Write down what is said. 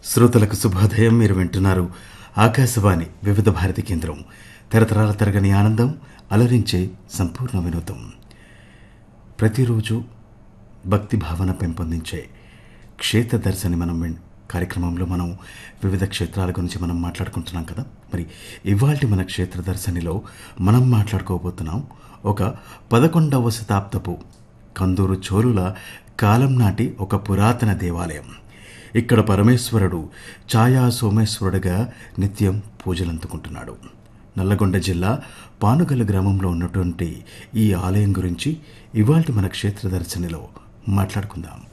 శ్రోతలకు శుభోదయం మీరు వింటున్నారు ఆకాశవాణి వివిధ భారతి కేంద్రం తరతరాల తరగని ఆనందం అలరించే సంపూర్ణ వినోదం ప్రతిరోజు భక్తి భావన పెంపొందించే క్షేత్ర దర్శని మనం విన్- కార్యక్రమంలో మనం వివిధ క్షేత్రాల గురించి మనం మాట్లాడుకుంటున్నాం కదా మరి ఇవాళ మన క్షేత్ర దర్శనిలో మనం మాట్లాడుకోబోతున్నాం ఒక పదకొండవ శతాబ్దపు కందూరు చోళుల కాలం నాటి ఒక పురాతన దేవాలయం ఇక్కడ పరమేశ్వరుడు ఛాయా సోమేశ్వరుడిగా నిత్యం పూజలందుకుంటున్నాడు నల్లగొండ జిల్లా పానుగల గ్రామంలో ఉన్నటువంటి ఈ ఆలయం గురించి ఇవాళ మన క్షేత్ర దర్శనిలో మాట్లాడుకుందాం